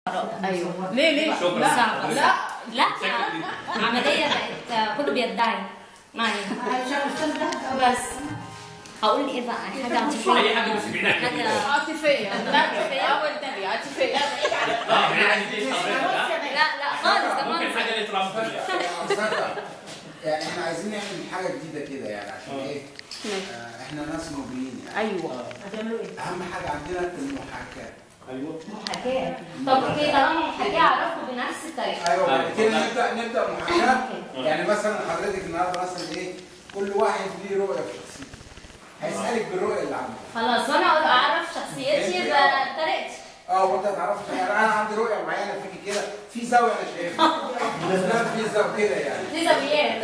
ايوه ليه ليه شكرا. لا صعبة. لا لا عملية بقت كله بيدعي ما علينا بس هقول ايه بقى حاجة عاطفية اي حاجه بس بعيد عن كده. حاجة عاطفية لا اول تاني عاطفية اه بعيد عن دي حضرتك لا لا خالص ده ممكن منظر حاجه اللي ترامب مصدق. يعني احنا عايزين نعمل حاجه جديده كده يعني عشان ايه؟ آه، احنا ناس مبرين يعني ايوه اهم حاجه عندنا المحاكاه ايوه محاكاة طب اوكي طالما محاكاة عرفوا بنفس الطريقة ايوه بعد كده آه. نبدا نبدا محاكاه يعني مثلا حضرتك النهارده مثلا ايه؟ كل واحد ليه رؤيه في شخصيته هيسالك بالرؤيه اللي عنده خلاص وانا اقول اعرف شخصيتي بطريقتي اه وانت تعرفش يعني انا عندي رؤيه معينه فيكي كده في زاويه انا شايفها لا في زاويه كده يعني دي زاويات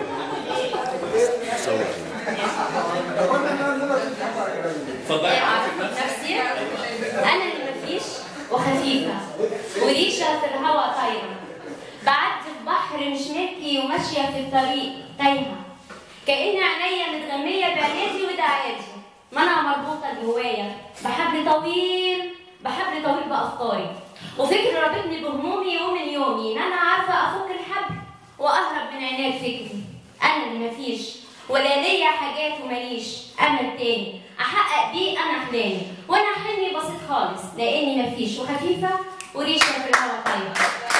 اتفضلي اعرف نفسي انا اللي مفيش وخفيفه وريشه في الهواء طايره بعدي في بحر مش ملكي وماشيه في الطريق تايهه كأن عينيا متغميه بعنادي وده عادي ما انا مربوطه جوايا بحبل طويل بحبل طويل بافكاري وفكر رابطني بهمومي يوم من يومي ان انا عارفه افك الحبل واهرب من عناد فكري انا اللي مفيش ولا ليا حاجات وماليش امل تاني احقق بيه انا احلامي وانا حلمي بسيط خالص لاني مفيش وخفيفه وريشه في الهوا طايره